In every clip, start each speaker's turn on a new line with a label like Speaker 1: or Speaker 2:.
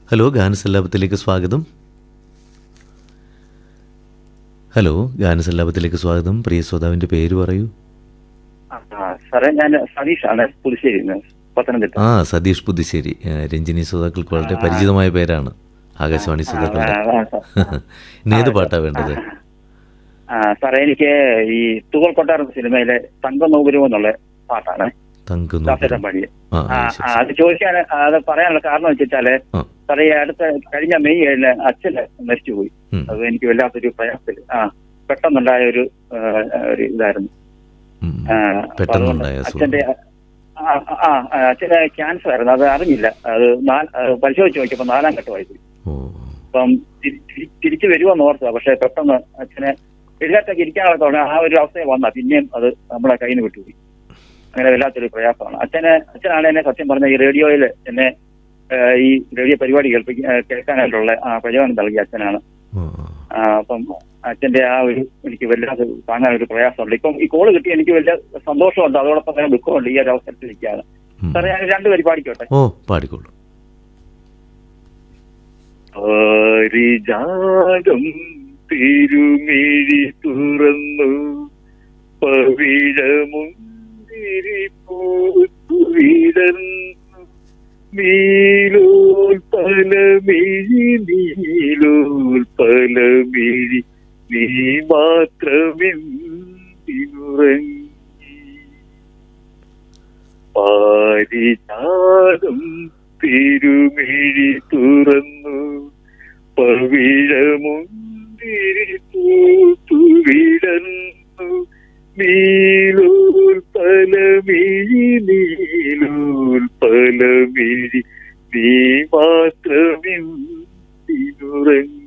Speaker 1: Hello ഗാനസല്ലാപത്തിലേക്ക് സ്വാഗതം hello ഗാനസല്ലാപത്തിലേക്ക് സ്വാഗതം പ്രിയ ശ്രോതാവിൻ്റെ പേര് പറയൂ
Speaker 2: ആ, സാറേ ഞാൻ സതീഷാണ് പുതുശ്ശേരി പത്തനംതിട്ട
Speaker 1: ആ സതീഷ് പുതുശ്ശേരി ആ, രഞ്ജിനി ശ്രോതാക്കൾക്ക് വളരെ പരിചിതമായ പേരാണ് ആകാശവാണി
Speaker 2: ആ,
Speaker 1: ശ്രോതാക്കളുടെ
Speaker 2: ആ, സാർ.
Speaker 1: ഇന്ന് ഏത് പാട്ടാ വേണ്ടത്
Speaker 2: ആ സാറേ എനിക്ക് ഈ തൂവൽ കൊട്ടാരം സിനിമയിലെ തങ്കം നൗകര്യം എന്നുള്ള പാട്ടാണ്
Speaker 1: തങ്കുന്നു
Speaker 2: ദാസേട്ടൻ പാടിയത്
Speaker 1: ആ
Speaker 2: ആ,
Speaker 1: ആ, ശരി,
Speaker 2: ആ, അത് ചോദിക്കാൻ അത് പറയാനുള്ള കാരണം വെച്ചിട്ടാല്
Speaker 1: ആ.
Speaker 2: സാറേ ഈ അടുത്ത കഴിഞ്ഞ മെയ് ഏഴിന് അച്ഛന് മരിച്ചുപോയി
Speaker 1: ഉം,
Speaker 2: അത് എനിക്ക് വല്ലാത്തൊരു പ്രയാസത്തിൽ ആ പെട്ടെന്നുണ്ടായ ഒരു ആ, ഒരു ഇതായിരുന്നു
Speaker 1: ഉം.
Speaker 2: ആ, അപ്പൊ
Speaker 1: പെട്ടെന്നുണ്ടായ
Speaker 2: അതുകൊണ്ട്
Speaker 1: അസുഖം.
Speaker 2: അച്ഛന്റെ ആ, ആ, ആ, അച്ഛന് ക്യാൻസർ ആയിരുന്നു അത് അറിഞ്ഞില്ല അത് നാ- ആ, പരിശോധിച്ച് നോക്കിയപ്പോ നാലാം ഘട്ടമായി പോയി
Speaker 1: ഓ
Speaker 2: അപ്പം തിരി- തിരി- തിരിച്ചു വരുമെന്ന് ഓർത്തതാ പക്ഷെ പെട്ടെന്ന് അച്ഛനെ എഴുതാറ്റൊക്കെ ഇരിക്കാനുള്ള തുടങ്ങി ആ ഒരു അവസ്ഥയെ വന്ന പിന്നെയും അത് നമ്മളെ കയ്യിൽ നിന്ന് വിട്ടുപോയി അങ്ങനെ വല്ലാത്തൊരു പ്രയാസമാണ് അച്ഛന് അച്ഛനാണ് എന്നെ സത്യം പറഞ്ഞ ഈ റേഡിയോയിൽ എന്നെ ആ, ഈ റേഡിയോ പരിപാടി കേൾപ്പിക്ക ആ, കേൾക്കാനായിട്ടുള്ള ആ പ്രചോദനം നൽകിയ അച്ഛനാണ്
Speaker 1: ഓ,
Speaker 2: ആ, അപ്പം അച്ഛന്റെ ആ ഒരു എനിക്ക് വല്ലാതെ താങ്ങാൻ ഒരു പ്രയാസമുണ്ട് ഇപ്പം ഈ കോള് കിട്ടി എനിക്ക് വലിയ സന്തോഷമുണ്ട് അതോടൊപ്പം തന്നെ ദുഃഖമുണ്ട് ഈ ഒരു അവസരത്തിൽ ഇരിക്കുകയാണ്
Speaker 1: ഉം.
Speaker 2: സാറേ ഞാൻ രണ്ടുപേര് പാടിക്കോട്ടെ
Speaker 1: ഓ പാടിക്കോളൂ
Speaker 2: പാരിജാതം തിരുമിഴി തുറന്നു പവിഴമുന്തിരി പൂത്തുവിടന്നു നീലോൽ പലമിഴി നീലോൽ പലമിഴി നീ മാത്രമെന്തിനുറങ്ങി പാരിജാതം തിരുമിഴി തുറന്നു പവിഴമുന്തിരി പൂത്തുവിടന്നു നീലോൽ പലമിഴി നീലോൽ പലമിഴി നീ മാത്രമെന്തിനുറങ്ങി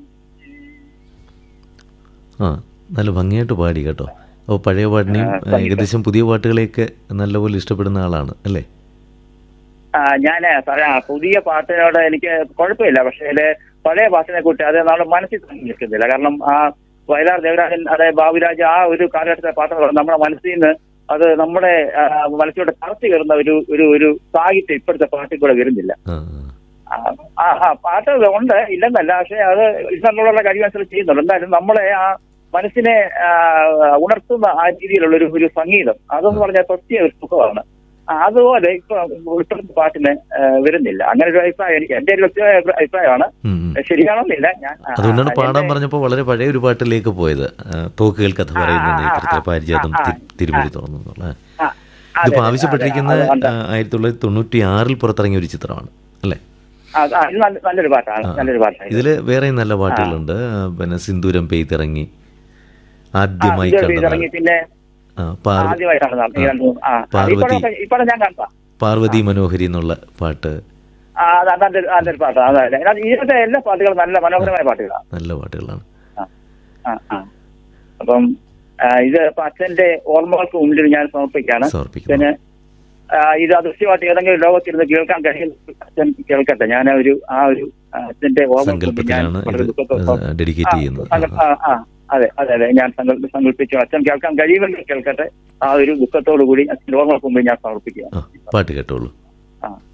Speaker 1: ആ നല്ല ഭംഗിയായിട്ട് പാടി കേട്ടോ അപ്പോൾ പഴയ പാട്ടിനെയും
Speaker 2: ആ,
Speaker 1: ആ, ഏകദേശം പുതിയ പാട്ടുകളെയൊക്കെ നല്ലപോലെ ഇഷ്ടപ്പെടുന്ന ആളാണ് അല്ലേ
Speaker 2: ആ ഞാന് സാറേ ആ പുതിയ പാട്ടിനോട് എനിക്ക് കുഴപ്പമില്ല പക്ഷേ അതില് പഴയ പാട്ടിനെ കൂട്ടി അത് നമ്മുടെ മനസ്സിൽ തങ്ങി നിൽക്കുന്നില്ല കാരണം ആ വയലാർ ദേവരാജൻ അതെ ബാബുരാജ് ആ ഒരു കാലഘട്ടത്തെ പാട്ടുകൾ നമ്മുടെ മനസ്സിൽ നിന്ന് അത് നമ്മുടെ ആ, മനസ്സിലൂടെ തറച്ചു കയറുന്ന ഒരു ഒരു ഒരു സാഹിത്യം ഇപ്പോഴത്തെ പാട്ടിൽ കൂടെ വരുന്നില്ല
Speaker 1: ആ
Speaker 2: ആ, ആ ആ, പാട്ട് ഉണ്ട് ഇല്ലെന്നല്ല പക്ഷെ അത് ഇഷ്ടമുള്ള കഴിവനുസരിച്ച് ചെയ്യുന്നുണ്ട് എന്തായാലും നമ്മളെ ആ മനസ്സിനെ ആ, ഉണർത്തുന്ന ആ രീതിയിലുള്ള ഒരു ഒരു സംഗീതം അതെന്ന് പറഞ്ഞാൽ പ്രത്യേക ഒരു സുഖമാണ് ആ, അതുപോലെ ഇപ്പൊ ഇപ്പോഴത്തെ പാട്ടിന് ആ, വരുന്നില്ല അങ്ങനെ ഒരു അഭിപ്രായം എനിക്ക് എന്റെ ഒരു വ്യക്തിപരമായ അഭിപ്രായ- അഭിപ്രായമാണ്
Speaker 1: ഉം, ഉം.
Speaker 2: ശരിയാണെന്നില്ല ഞാൻ ആ,
Speaker 1: അതുകൊണ്ടാണ്
Speaker 2: ആ,
Speaker 1: പാടാൻ
Speaker 2: എന്റെ-
Speaker 1: പറഞ്ഞപ്പോൾ വളരെ പഴയ ഒരു പാട്ടിലേക്ക് പോയത് ആ, തോക്കുകൾ കഥ പറയുന്ന
Speaker 2: ആ, ആ,
Speaker 1: നേതൃത്വ
Speaker 2: ആ,
Speaker 1: പാരിജാതം
Speaker 2: ആ,
Speaker 1: തി- തിരുമൊഴി തുറന്നു എന്നുള്ള
Speaker 2: ആ, അതെ,
Speaker 1: ഇതിപ്പോൾ
Speaker 2: അതെ,
Speaker 1: ആവശ്യപ്പെട്ടിരിക്കുന്ന
Speaker 2: അതെ, അത്
Speaker 1: ആ, ആയിരത്തി തൊള്ളായിരത്തി തൊണ്ണൂറ്റി ആറിൽ പുറത്തിറങ്ങിയ ഒരു ചിത്രമാണ് അല്ലേ
Speaker 2: ആ, ആ, ഇത് നല്ല- നല്ലൊരു പാട്ടാണ്
Speaker 1: ആ.
Speaker 2: നല്ലൊരു പാട്ടാണ്
Speaker 1: ഇതിൽ വേറെയും നല്ല പാട്ടുകളുണ്ട് ആ, പിന്നെ സിന്ദൂരം പെയ്തിറങ്ങി ആദ്യമായി
Speaker 2: ഇത്
Speaker 1: കണ്ട
Speaker 2: ഇറങ്ങി പിന്നെ
Speaker 1: ആ, പാർവ-
Speaker 2: ആദ്യമായിട്ടാണ് നടന്നത്. ഈ രണ്ട് മൂന്ന്- ആ, ആ,
Speaker 1: പാർവതി.
Speaker 2: ഇപ്പോഴൊക്കെ- ഇപ്പോഴെ ഞാൻ കണ്ട
Speaker 1: പാർവതി മനോഹരി എന്നുള്ള പാട്ട്
Speaker 2: ആ അത് നല്ലൊരു നല്ലൊരു പാട്ടാണ് അതല്ലേ അത് ഇതിനകത്തെ എല്ലാ പാട്ടുകളും നല്ല മനോഹരമായ പാട്ടുകളാണ്
Speaker 1: നല്ല പാട്ടുകളാണ്
Speaker 2: ആ ആ അപ്പം ആ, ഇത് ഇപ്പൊ അച്ഛന്റെ ഓർമ്മകൾക്ക് മുന്നിൽ ഞാൻ സമർപ്പിക്കാണ്
Speaker 1: സമർപ്പിക്കുന്നു
Speaker 2: പിന്നെ ആ, ഇത് അദൃശ്യമായിട്ട് ഏതെങ്കിലും ലോകത്തിരുന്ന് കേൾക്കാൻ കഴിയും അച്ഛൻ കേൾക്കട്ടെ ഞാൻ ഒരു ആ ഒരു ആ, അച്ഛന്റെ ഓർമ്മകൾക്ക് മുന്നിൽ ഞാൻ
Speaker 1: സങ്കല്പത്തിലാണ്
Speaker 2: വളരെ
Speaker 1: ഇത്
Speaker 2: ദുഃഖത്തോടെ-
Speaker 1: ഡെഡിക്കേറ്റ്
Speaker 2: ആ,
Speaker 1: ചെയ്യുന്നത്
Speaker 2: സങ്കല്പ- ആ, ആ, അതെ അതെ അതെ ഞാൻ സങ്കല്പ സങ്കല്പിച്ചു അച്ഛൻ കേൾക്കാൻ കഴിയുമെങ്കിൽ കേൾക്കട്ടെ ആ ഒരു ദുഃഖത്തോടു കൂടി അച്ഛന്റെ ഓർമ്മകൾക്ക് മുമ്പിൽ ഞാൻ സമർപ്പിക്കുക
Speaker 1: ആ പാട്ട് കേട്ടോളൂ
Speaker 2: ആ